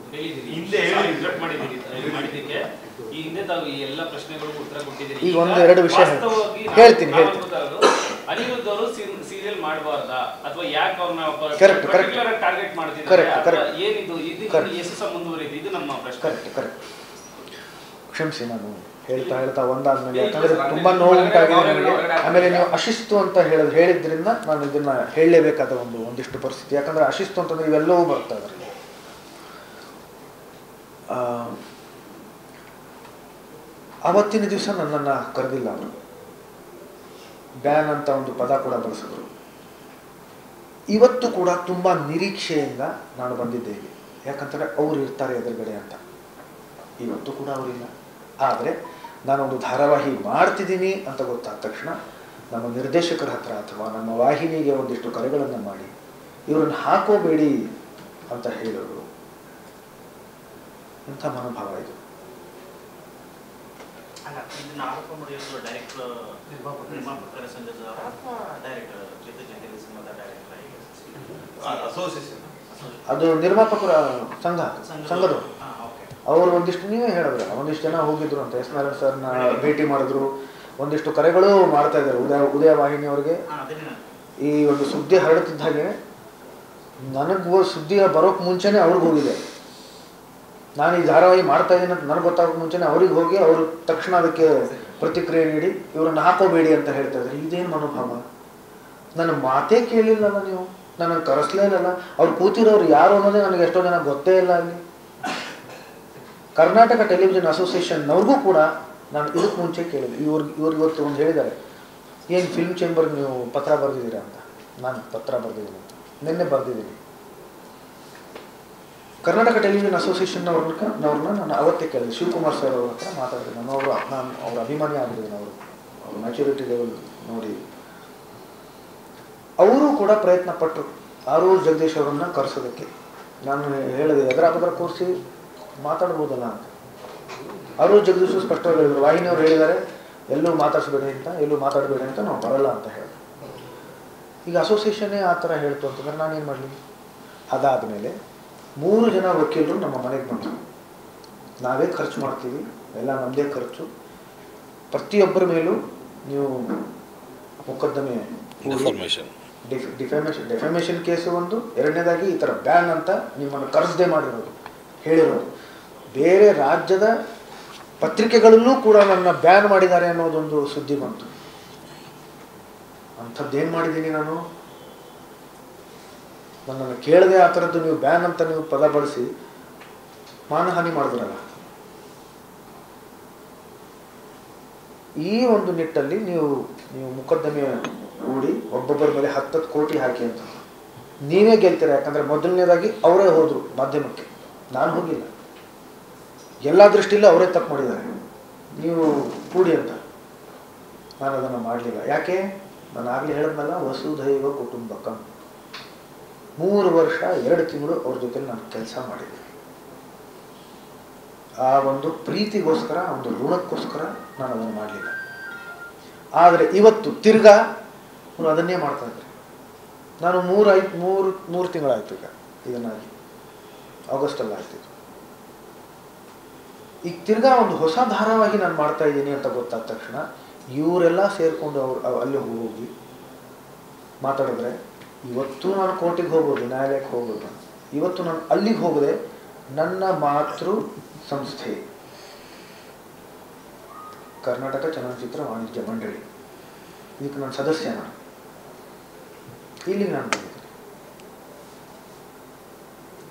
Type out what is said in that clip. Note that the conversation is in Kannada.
ಹೇಳಿದ್ದೀರಿ ಹಿಂದೆ ಹೇಳಿ. ಇಂಟ್ರಪ್ಟ್ ಮಾಡಿದ್ದೀರಿ ಇದು ಮಾಡಿದ್ದಕ್ಕೆ ಈ ಹಿಂದೆ ತಾವು ಈ ಎಲ್ಲ ಪ್ರಶ್ನೆಗಳಿಗೂ ಉತ್ತರ ಕೊಟ್ಟಿದ್ದೀರಿ ಈಗ ಒಂದು ಎರಡು ವಿಷಯ ಹೇಳ್- ವಾಸ್ತವವಾಗಿ ನಾವು- ಹೇಳ್ತೀನಿ, ನಾವು ಹೇಳ್ತೀನಿ. ಗೊತ್ತಾಗೋದು, ಅನಿರುದ್ಧ್ ಅವರು ಸೀರಿಯಲ್ ಮಾಡಬಾರ್ದಾ ಅಥವಾ ಯಾಕೆ ಅವ್ರನ್ನ Correct, correct. ಟಾರ್ಗೆಟ್ ಮಾಡ್ತಿದ್ದಾರೆ Correct, ಅಥವಾ correct. ಏನಿದು ಇದು Correct. ಎಷ್ಟು ಸಹ ಮುಂದುವರಿಯುತ್ತೆ ಇದು ನಮ್ಮ ಪ್ರಶ್ನೆ ಕರೆಕ್ಟ್ ಕರೆಕ್ಟ್ ಕ್ಷಮಿಸಿ ನಾನು ಹೇಳ್ತಾ ಹೇಳ್ತಾ ಒಂದಾದ್ಮೇಲೆ ಯಾಕಂದ್ರೆ ತುಂಬಾ ನೋವು ಉಂಟಾಗಿದೆ ನನಗೆ ಆಮೇಲೆ ನೀವು ಅಶಿಸ್ತು ಅಂತ ಹೇಳಿದ್ ಹೇಳಿದ್ರಿಂದ ನಾನು ಇದನ್ನ ಹೇಳಲೇಬೇಕಾದ ಒಂದು ಒಂದಿಷ್ಟು ಪರಿಸ್ಥಿತಿ ಯಾಕಂದ್ರೆ ಅಶಿಸ್ತು ಅಂತಂದ್ರೆ ಇವೆಲ್ಲವೂ ಬರ್ತಾ ಇದ್ದಾರೆ ಆ, ಅವತ್ತಿನ ದಿವಸ ನನ್ನನ್ನು ಕರೆದಿಲ್ಲ ಅವರು ಬ್ಯಾನ್ ಅಂತ ಒಂದು ಪದ ಕೂಡ ಬಳಸಿದ್ರು ಇವತ್ತು ಕೂಡ ತುಂಬ ನಿರೀಕ್ಷೆಯಿಂದ ನಾನು ಬಂದಿದ್ದೇನೆ ಯಾಕಂತಂದರೆ ಅವ್ರು ಇರ್ತಾರೆ ಎದುರುಗಡೆ ಅಂತ ಇವತ್ತು ಕೂಡ ಅವರಿಲ್ಲ ಆದರೆ ನಾನೊಂದು ಧಾರಾವಾಹಿ ಮಾಡ್ತಿದ್ದೀನಿ ಅಂತ ಗೊತ್ತಾದ ತಕ್ಷಣ ನಮ್ಮ ನಿರ್ದೇಶಕರ ಹತ್ರ ಅಥವಾ ನಮ್ಮ ವಾಹಿನಿಗೆ ಒಂದಿಷ್ಟು ಕರೆಗಳನ್ನು ಮಾಡಿ ಇವರನ್ನು ಹಾಕೋಬೇಡಿ ಅಂತ ಹೇಳೋರು ಇಂಥ ಮನೋಭಾವ ಇದು ಅಲ್ಲ ಇದನ್ನ ಆರೋಪ ಮಾಡಿರೋದು ಡೈರೆಕ್ಟರ್ ನಿರ್ಮಾಪಕರ ಸಂಘದ ಅಥವಾ ಡೈರೆಕ್ಟರ್ ಜೊತೆ ಜೊತೆಲಿ ಸಿನಿಮಾದ ಡೈರೆಕ್ಟರ್ ಅಸೋಸಿಯೇಷನ್ ಅದು ನಿರ್ಮಾಪಕರ ಸಂಘ ಸಂಘದವರು ಹಾಂ ಓಕೆ ಅವರು ಒಂದಿಷ್ಟು ನೀವೇ ಹೇಳಿದ್ರೆ ಒಂದಿಷ್ಟು ಜನ ಹೋಗಿದ್ರು ಅಂತ ಎಸ್ ನಾರಾಯಣ ಸರ್ನ ಭೇಟಿ ಮಾಡಿದ್ರು ಒಂದಿಷ್ಟು ಕರೆಗಳು ಮಾಡ್ತಾ ಇದ್ದಾರೆ ಉದಯ ಉದಯ ವಾಹಿನಿಯವರಿಗೆ ಹಾಂ ಅದನ್ನೇ ಈ ಒಂದು ಸುದ್ದಿ ಹರಡುತ್ತಿದ್ದ ಹಾಗೆ ನನಗೂ ಸುದ್ದಿ ಬರೋಕ್ ಮುಂಚೆನೆ ಅವ್ರಿಗೆ ಹೋಗಿದೆ ನಾನು ಈ ಧಾರಾವಾಹಿ ಮಾಡ್ತಾ ಇದ್ದೀನಿ ಅಂತ ನನಗೆ ಗೊತ್ತಾಗೋಕೆ ಮುಂಚೆನೆ ಅವ್ರಿಗೆ ಹೋಗಿ ಅವರು ತಕ್ಷಣ ಅದಕ್ಕೆ ಪ್ರತಿಕ್ರಿಯೆ ನೀಡಿ ಇವರನ್ನು ಹಾಕೋಬೇಡಿ ಅಂತ ಹೇಳ್ತಾ ಇದ್ದಾರೆ ಇದೇನು ಮನೋಭಾವ ನನ್ನ ಮಾತೇ ಕೇಳಿಲ್ಲಲ್ಲ ನೀವು ನನಗೆ ಕರೆಸ್ಲೇ ಇಲ್ಲಲ್ಲ ಅವ್ರು ಕೂತಿರೋರು ಯಾರು ಅನ್ನೋದೇ ನನಗೆ ಎಷ್ಟೋ ಜನ ಗೊತ್ತೇ ಇಲ್ಲ ಅಲ್ಲಿ ಕರ್ನಾಟಕ ಟೆಲಿವಿಷನ್ ಅಸೋಸಿಯೇಷನ್ನವ್ರಿಗೂ ಕೂಡ ನಾನು ಇದಕ್ಕೆ ಮುಂಚೆ ಕೇಳಿದೆ ಇವ್ರಿಗೆ ಇವ್ರಿಗೆ ಇವತ್ತು ಒಂದು ಹೇಳಿದ್ದಾರೆ ಏನು ಫಿಲ್ಮ್ ಚೇಂಬರ್ಗೆ ನೀವು ಪತ್ರ ಬರೆದಿದ್ದೀರಾ ಅಂತ ನಾನು ಪತ್ರ ಬರೆದಿದ್ದೀನಿ ಅಂತ ನಿನ್ನೆ ಬರೆದಿದ್ದೀನಿ ಕರ್ನಾಟಕ ಟೆಲಿವಿಷನ್ ಅಸೋಸಿಯೇಷನ್ನವ್ರನ್ನ ಅವ್ರನ್ನ ನಾನು ಅವತ್ತೇ ಕೇಳಿದೆ ಶಿವಕುಮಾರ್ ಸರ್ ಅವ್ರ ಹತ್ರ ಮಾತಾಡಿದೆ ನಾನು ಅವರು ನಾನು ಅವ್ರ ಅಭಿಮಾನಿ ಆಗಿದ್ದೀನಿ ಅವರು ಅವ್ರ ಮ್ಯಾಚುರಿಟಿ ಲೆವೆಲ್ ನೋಡಿ ಅವರು ಕೂಡ ಪ್ರಯತ್ನ ಪಟ್ಟರು ಆರೂರು ಜಗದೀಶ್ ಅವರನ್ನ ಕರೆಸೋದಕ್ಕೆ ನಾನು ಹೇಳಿದೆ ಎದರ ಬದರ ಕೂರಿಸಿ ಮಾತಾಡ್ಬೋದಲ್ಲ ಅಂತ ಆರೂರು ಜಗದೀಶ್ ಸ್ಪಷ್ಟವಾಗಿ ಹೇಳಿದ್ರು ವಾಹಿನಿಯವರು ಹೇಳಿದ್ದಾರೆ ಎಲ್ಲೂ ಮಾತಾಡಿಸ್ಬೇಡಿ ಅಂತ ಎಲ್ಲೂ ಮಾತಾಡಬೇಡಿ ಅಂತ ನಾವು ಬರಲ್ಲ ಅಂತ ಹೇಳಿದೆ ಈಗ ಅಸೋಸಿಯೇಷನ್ನೇ ಆ ಥರ ಹೇಳ್ತು ಅಂತಂದ್ರೆ ನಾನೇನು ಮಾಡಲಿ ಅದಾದಮೇಲೆ ಮೂರು ಜನ ವಕೀಲರು ನಮ್ಮ ಮನೆಗೆ ಬಂದರು ನಾವೇ ಖರ್ಚು ಮಾಡ್ತೀವಿ ಎಲ್ಲ ನಮ್ಮದೇ ಖರ್ಚು ಪ್ರತಿಯೊಬ್ಬರ ಮೇಲೂ ನೀವು ಮೊಕದ್ದಮೆ ಇನ್ಫಾರ್ಮೇಶನ್ ಡಿಫಾಮೇಷನ್ ಡೆಫಾಮೇಷನ್ ಕೇಸು ಒಂದು ಎರಡನೇದಾಗಿ ಈ ಥರ ಬ್ಯಾನ್ ಅಂತ ನಿಮ್ಮನ್ನು ಕರೆಸದೆ ಮಾಡಿರೋದು ಹೇಳಿರೋದು ಬೇರೆ ರಾಜ್ಯದ ಪತ್ರಿಕೆಗಳಲ್ಲೂ ಕೂಡ ನನ್ನ ಬ್ಯಾನ್ ಮಾಡಿದ್ದಾರೆ ಅನ್ನೋದೊಂದು ಸುದ್ದಿ ಬಂತು ಅಂಥದ್ದೇನು ಮಾಡಿದ್ದೀನಿ ನಾನು ನನ್ನನ್ನು ಕೇಳದೆ ಆ ಥರದ್ದು ನೀವು ಬ್ಯಾನ್ ಅಂತ ನೀವು ಪದ ಬಳಸಿ ಮಾನಹಾನಿ ಮಾಡಿದ್ರಲ್ಲ ಈ ಒಂದು ನಿಟ್ಟಲ್ಲಿ ನೀವು ನೀವು ಮುಕದ್ದಮೆ ಹೂಡಿ ಒಬ್ಬೊಬ್ಬರ ಮೇಲೆ ಹತ್ತತ್ತು ಕೋಟಿ ಹಾಕಿ ಅಂತ ನೀವೇ ಗೆಲ್ತೀರ ಯಾಕಂದ್ರೆ ಮೊದಲನೇದಾಗಿ ಅವರೇ ಹೋದ್ರು ಮಾಧ್ಯಮಕ್ಕೆ ನಾನು ಹೋಗಿಲ್ಲ ಎಲ್ಲ ದೃಷ್ಟಿಯಲ್ಲೂ ಅವರೇ ತಪ್ಪು ಮಾಡಿದ್ದಾರೆ ನೀವು ಕೂಡಿ ಅಂತ ನಾನು ಅದನ್ನು ಮಾಡಲಿಲ್ಲ ಯಾಕೆ ನಾನು ಆಗಲೇ ಹೇಳಿದ್ನಲ್ಲ ವಸುಧೈವ ಕುಟುಂಬಕ ಮೂರು ವರ್ಷ ಎರಡು ತಿಂಗಳು ಅವ್ರ ಜೊತೆ ನಾನು ಕೆಲಸ ಮಾಡಿದ್ದೆ ಆ ಒಂದು ಪ್ರೀತಿಗೋಸ್ಕರ ಆ ಒಂದು ಋಣಕ್ಕೋಸ್ಕರ ನಾನು ಅದನ್ನು ಮಾಡಲಿಲ್ಲ ಆದರೆ ಇವತ್ತು ತಿರ್ಗಾ ಅವ್ರು ಅದನ್ನೇ ಮಾಡ್ತಾ ಇದ್ದಾರೆ ನಾನು ಮೂರು ಐದು ಮೂರು ಮೂರು ತಿಂಗಳಾಯ್ತು ಈಗ ಇದನ್ನಾಗಿ ಆಗಸ್ಟಲ್ಲಿ ಆಯ್ತು ಇದು ಈಗ ತಿರ್ಗಾ ಒಂದು ಹೊಸ ಧಾರಾವಾಹಿ ನಾನು ಮಾಡ್ತಾ ಇದ್ದೀನಿ ಅಂತ ಗೊತ್ತಾದ ತಕ್ಷಣ ಇವರೆಲ್ಲ ಸೇರಿಕೊಂಡು ಅವ್ರು ಅವ್- ಅಲ್ಲಿ ಹೋಗಿ ಮಾತಾಡಿದ್ರೆ ಇವತ್ತು ನಾನು ಕೋರ್ಟಿಗೆ ಹೋಗ್ಬೋದು ನ್ಯಾಯಾಲಯಕ್ಕೆ ಹೋಗ್ಬೋದು ನಾನು ಇವತ್ತು ನಾನು ಅಲ್ಲಿಗೆ ಹೋಗದೆ ನನ್ನ ಮಾತೃ ಸಂಸ್ಥೆ ಕರ್ನಾಟಕ ಚಲನಚಿತ್ರ ವಾಣಿಜ್ಯ ಮಂಡಳಿ ಇದಕ್ಕೆ ನಾನು ಸದಸ್ಯ ನಾನು ಇಲ್ಲಿಗೆ ನಾನು ಬಂದೆ